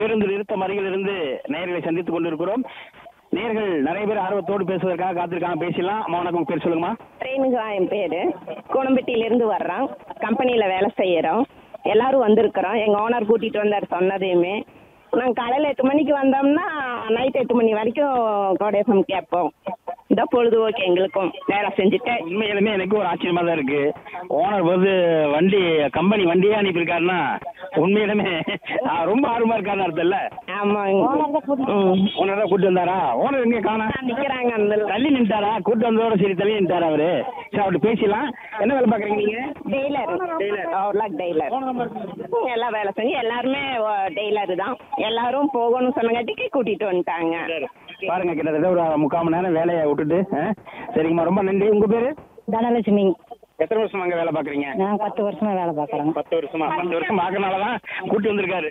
பேருந்து நிறுத்தம் அருகிலிருந்து நேயர்களை சந்தித்துக் கொண்டிருக்கிறோம் நேயர்கள் நிறைய பேர் ஆர்வத்தோடு பேசுவதற்காக காத்திருக்காங்க பேசலாம் அம்மா வணக்கம் உங்க பேர் சொல்லுங்கம்மா ரேணுகா என் பேரு கோணம்பட்டியிலேருந்து வர்றோம் கம்பெனியில் வேலை செய்கிறோம் எல்லாரும் வந்திருக்கிறோம் எங்கள் ஓனர் கூட்டிகிட்டு வந்தார் சொன்னதையுமே நாங்கள் காலையில் எட்டு மணிக்கு வந்தோம்னா நைட் எட்டு மணி வரைக்கும் கோடேசம் கேட்போம் இதோ பொழுதுபோக்கு எங்களுக்கும் வேலை செஞ்சுட்டு உண்மையிலுமே எனக்கு ஒரு ஆச்சரியமா தான் இருக்கு ஓனர் வந்து வண்டி கம்பெனி வண்டியே அனுப்பியிருக்காருன்னா உண்மையிலுமே ஆ, ரொம்ப ஆர்வமா இருக்காருன்னு அர்த்தம் இல்ல ஆமாங்க ம் ஓனர் தான் கூட்டு வந்தாரா ஓனர் எங்க காணா நிற்கிறாங்க அந்த தள்ளி நின்ட்டாரா கூட்டு வந்ததோட சரி தள்ளி நின்ட்டாரா அவரு சரி அவர்கிட்ட பேசலாம் என்ன வேலை பாக்குறீங்க நீங்க டெய்லர் அவ்வளோ டெய்லர் எல்லாம் வேலை செஞ்சு எல்லாருமே டெய்லர் தான் எல்லாரும் போகணும்னு சொன்னங்காட்டிக்கு கூட்டிகிட்டு வந்துட்டாங்க பாருங்க கிட்டத்தட்ட ஒரு முக்கால் மணி நேரம் வேலையை விட்டுட்டு ஆ? சரிங்கம்மா ரொம்ப நன்றி உங்க பேரு தனலட்சுமி எத்தனை வருஷமா அங்க வேலை பாக்குறீங்க நான் பத்து வருஷமா வேலை பார்க்குறேன் பத்து வருஷமா பத்து வருஷம் பார்க்கறனாலதான் கூட்டி வந்திருக்காரு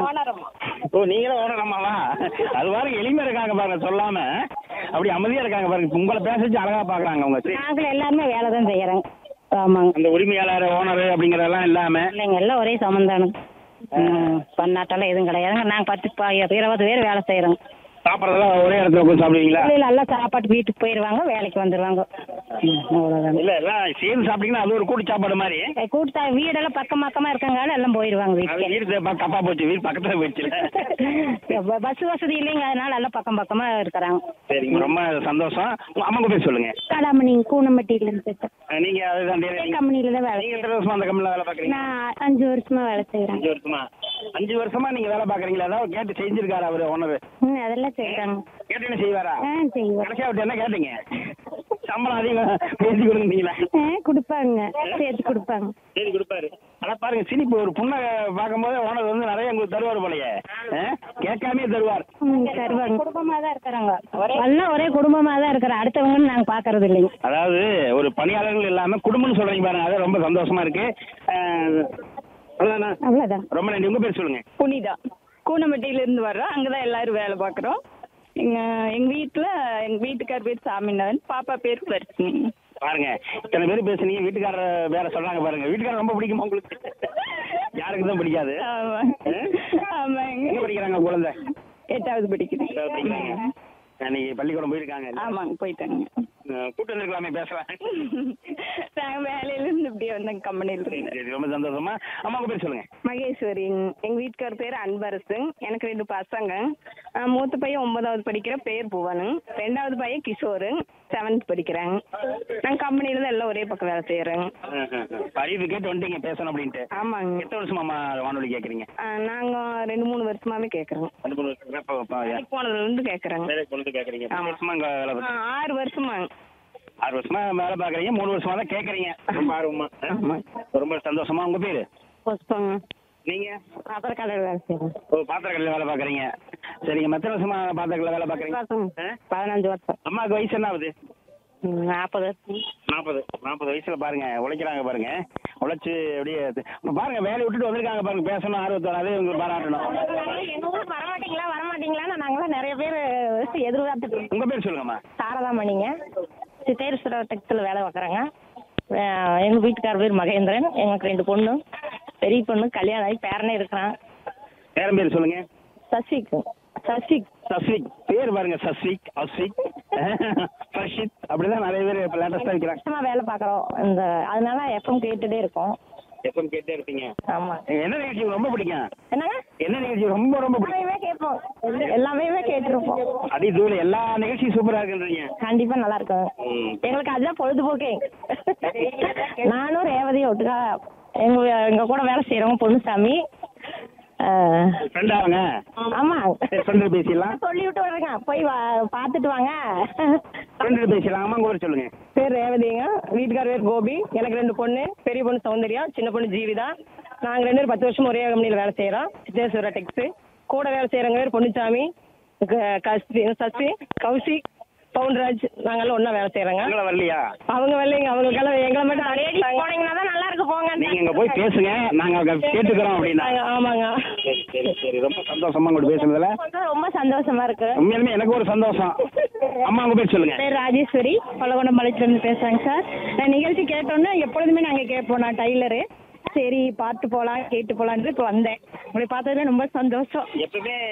ஓ நீங்களும் ஓனர் அம்மாவா அது பாருங்க எளிமையா இருக்காங்க பாருங்க சொல்லாம அப்படி அமைதியா இருக்காங்க பாருங்க உங்களை பேச வச்சு அழகா பாக்குறாங்க அவங்க சரி. நாங்கள் எல்லாருமே வேலை தான் செய்கிறோம் ஆமாங்க அந்த உரிமையாளர் ஓனர் அப்படிங்கறதெல்லாம் இல்லாம இல்லைங்க எல்லாம் ஒரே சம்மந்தானுங்க பண்ணாட்டெல்லாம் எதுவும் கிடையாதுங்க நாங்கள் பத்து பா- இருபது பேர் வேலை செய்கிறோங்க சாப்பிடறதெல்லாம் ஒரே இடத்துல உட்காந்து சாப்பிடுவீங்களா இல்லை நல்லா சாப்பாட்டு வீட்டுக்கு போயிடுவாங்க வேலைக்கு வந்துடுவாங்க ம், அவ்வளோதாங்க இல்ல எல்லாம் சேர்ந்து சாப்பிட்டீங்கன்னா அது ஒரு கூட்டு சாப்பாடு மாதிரி கூட்டா வீடெல்லாம் பக்கம் பக்கமாக இருக்கங்கால எல்லாம் போயிடுவாங்க அது வீட்டுக்கு வீடு ப- தப்பா போச்சு வீடு பக்கத்துல போயிடுச்சு ப- பஸ் வசதி இல்லைங்க அதனால எல்லாம் பக்கம் பக்கமாக இருக்கிறாங்க சரிங்க ரொம்ப சந்தோஷம் உங்க அம்மா பேர் சொல்லுங்க காடாமணி கூனம்பட்டியிலேருந்து பேசுகிறேன் அஹ் நீங்க அதுதான் டெய்லரி- கம்பெனியில் தான் வேலை நீங்க எத்தனை வருஷமா அந்த கம்பெனில வேலை பாக்குறீங்க நான் அஞ்சு வருஷமா வேலை செய்கிறேன் அஞ்சு வருஷமா அஞ்சு வருஷமா நீங்க வேலை பாக்குறீங்களா ஏதாவது கேட்டு செஞ்சிருக்காரு அவரு ஓனர் ம் அதெல்லாம் செய்கிறாங்க கேட்டு என்ன செய்வாரா ஆ செய்வோம் கடைசியா அவர்ட்ட என்ன கேட்டீங்க சம்பளம் அதிகம் பேசி கொடுங்கீங்களா ஆ கொடுப்பாங்க சேர்த்து கொடுப்பாங்க சரி கொடுப்பாரு ஆனா பாருங்க சிரிப்பு ஒரு புண்ணை பார்க்கும்போது ஓனர் வந்து நிறைய உங்களுக்கு தருவார் போலயே ஆ? கேட்காமயே தருவார் ம் தருவாங்க குடும்பமாக தான் இருக்கிறாங்க எல்லாம் ஒரே குடும்பமாக தான் இருக்கிற அடுத்தவங்கன்னு நாங்கள் பார்க்கறது இல்லைங்க அதாவது ஒரு பணியாளர்கள் இல்லாம குடும்பம்னு சொல்றீங்க பாருங்க அது ரொம்ப சந்தோஷமா இருக்கு ஆஹ், அவ்வளவுதானா? அவ்வளோதான் ரொம்ப நன்றி உங்க பேர் சொல்லுங்க புனிதா கூனம்பட்டியிலேருந்து வர்றோம் அங்கே தான் எல்லாரும் வேலை பார்க்குறோம் எங்கள் எங்கள் வீட்டில் எங்கள் வீட்டுக்கார் பேர் சாமிநாதன் பாப்பா பேர் வர்ஷினி பாருங்க இத்தனை பேர் பேசுனீங்க வீட்டுக்காரர் வேற சொல்றாங்க பாருங்க வீட்டுக்காரர் ரொம்ப பிடிக்குமா உங்களுக்கு யாருக்கு தான் பிடிக்காது ஆமாம் எங்க ஆமாங்க படிக்கிறாங்க குழந்தை எட்டாவது படிக்கிறேன் எட்டாவது படிக்கிறாங்க. இன்னைக்கு பள்ளிக்கூடம் போயிருக்காங்க ஆமாங்க போயிட்டாங்க அஹ் கூட்டு வந்திருக்கலாமே பேசலாம் நாங்கள் வேலையிலேருந்து இப்படியே வந்தோங்க கம்பெனியில் சரி, சரி, ரொம்ப சந்தோஷமா அம்மா உங்க பேர் சொல்லுங்க மகேஸ்வரி எங்கள் வீட்டுக்கார் பேர் அன்பரசு எனக்கு ரெண்டு பசங்க ஆ, மூத்த பையன் ஒன்பதாவது படிக்கிற பேர் புவனு ரெண்டாவது பையன் கிஷோரு செவன்த் படிக்கிறாங்க நாங்கள் கம்பெனியில் தான் எல்லாம் ஒரே பக்கம் வேலை செய்கிறோங்க அறிவு கேட்டு வந்துட்டீங்க பேசணும் அப்படின்ட்டு ஆமாங்க எத்தனை வருஷமா வானொலி கேக்குறீங்க நாங்கள் ரெண்டு மூணு வருஷமாவே கேட்குறோங்க ரெண்டு மூணு வருஷம் எப்ப- எப்ப- போனதுலேருந்து கேட்குறாங்க வேலைக்கு கொண்டு கேக்குறீங்க மூணு வருஷமா இங்க வேலை பார்த்து- ஆறு வருஷமாங்க ஆறு வருஷமா வேலை பாக்குறீங்க மூணு வருஷமா தான் கேக்குறீங்க ரொம்ப ஆர்வமா ஆமாம் ரொம்ப சந்தோஷமா உங்க பேரு புஷ்பங்க நீங்க அப்புறம் கடையில் வேலை செய்கிறோம் ஓ பாத்திரக்கடையில் வேலை பாக்குறீங்க சரிங்க மத்த வருஷமா பாத்திரக்கடையில் வேலை பாக்குறீங்க ஆ? பதினஞ்சு வருஷம் அம்மாவுக்கு வயசு என்ன ஆகுது ம், நாற்பது வருஷம் நாற்பது நாற்பது வயசுல பாருங்க உழைக்கிறாங்க பாருங்க உழைச்சு அப்படியே இப்ப பாருங்க வேலையை விட்டுட்டு வந்திருக்காங்க பாருங்க பேசணும் ஆர்வத்தோட அதே உங்களுக்கு பாராட்டணும் எங்கள் ஊருக்கு வரமாட்டீங்களா வரமாட்டீங்களான்னு நாங்களாம் நிறைய பேர் எதிர்பார்த்துட்டு இருக்கோம். உங்க பேர் சொல்லுங்கம்மா சாரதாமணிங்க சித்தேஸ்வர டெக்ஸில் வேலை பார்க்குறேங்க எங்கள் வீட்டுக்கார பேர் மகேந்திரன் எங்களுக்கு ரெண்டு பொண்ணு பெரிய பொண்ணு கல்யாணம் ஆகி பேரனே இருக்கிறான் பேரன் பேர் சொல்லுங்க சசிக்கு சசிக் சஸ்விக் பேர் பாருங்க சஸ்விக் அஸ்விக் ஃபர்ஷித் அப்படிதான் நிறைய பேர் இப்போ லேட்டஸ்டாக வைக்கிறாங்க கஷ்டமாக வேலை பார்க்குறோம் இந்த அதனால எஃப்எம் கேட்டுட்டே இருக்கோம் எப்பவும் கேட்டே இருப்பீங்க ஆமாம் என்ன நிகழ்ச்சி ரொம்ப பிடிக்கும் என்னங்க என்ன நிகழ்ச்சி ரொம்ப ரொம்ப பிடிக்கும் எல்லாமே கேட்போம் எல்லாமே கேட்டிருப்போம் அடி தூள் எல்லா நிகழ்ச்சியும் சூப்பரா இருக்குன்றீங்க கண்டிப்பாக நல்லா இருக்கும் ம். எங்களுக்கு அதுதான் பொழுதுபோக்கே நானும் ரேவதியும் ஒட்டுக்கா எங்க எங்க கூட வேலை செய்யறவங்க பொண்ணுசாமி ஃப்ரெண்ட் ஆகுங்க ஆமா ஃப்ரெண்டு பேசிடலாம் சொல்லி விட்டு வரேங்க போய் வா- பார்த்துட்டு வாங்க ஃப்ரெண்டு பேசிடலாம் அம்மா கூட சொல்லுங்க பேர் ரேவதிங்க வீட்டுக்கார பேர் கோபி எனக்கு ரெண்டு பொண்ணு பெரிய பொண்ணு சௌந்தர்யா சின்ன பொண்ணு ஜீவிதா நாங்கள் ரெண்டு பேரும் பத்து வருஷம் ஒரே கம்பெனியில் வேலை செய்கிறோம் சித்தேஸ்வர டெக்ஸு கூட வேலை செய்கிறவங்க பேர் பொன்னுச்சாமி க- கஸ்தி சசி கௌசிக் பவுன்ராஜ் நாங்கெல்லாம் ஒன்றா வேலை செய்கிறோங்க அங்கே வரலையா அவங்க வரலைங்க அவங்களுக்கெல்லாம் எங்களை மட்டும் போனீங்கன்னா தான் நல்லா இருக்கு போங்க நீங்க இங்க போய் பேசுங்க நாங்க அங்க கேட்டுக்கிறோம் அப்படின்னா ஆமாங்க சரி சரி சரி ரொம்ப சந்தோஷமா கூட பேசுனதுல ரொம்ப சந்தோஷமா இருக்கு உண்மையாலுமே எனக்கு ஒரு சந்தோஷம் அம்மா உங்க பேர் சொல்லுங்க பேர் ராஜேஸ்வரி பல்லகொண்டம் பாளையத்துலேருந்து பேசுகிறேங்க சார் நான் நிகழ்ச்சி கேட்டோன்னே எப்பொழுதுமே நாங்கள் கேட்போம் நான் டைலரு சரி பார்த்து போகலாம் கேட்டு போகலான்ட்டு இப்போ வந்தேன் உங்களை பார்த்ததுல ரொம்ப சந்தோஷம் எப்பவுமே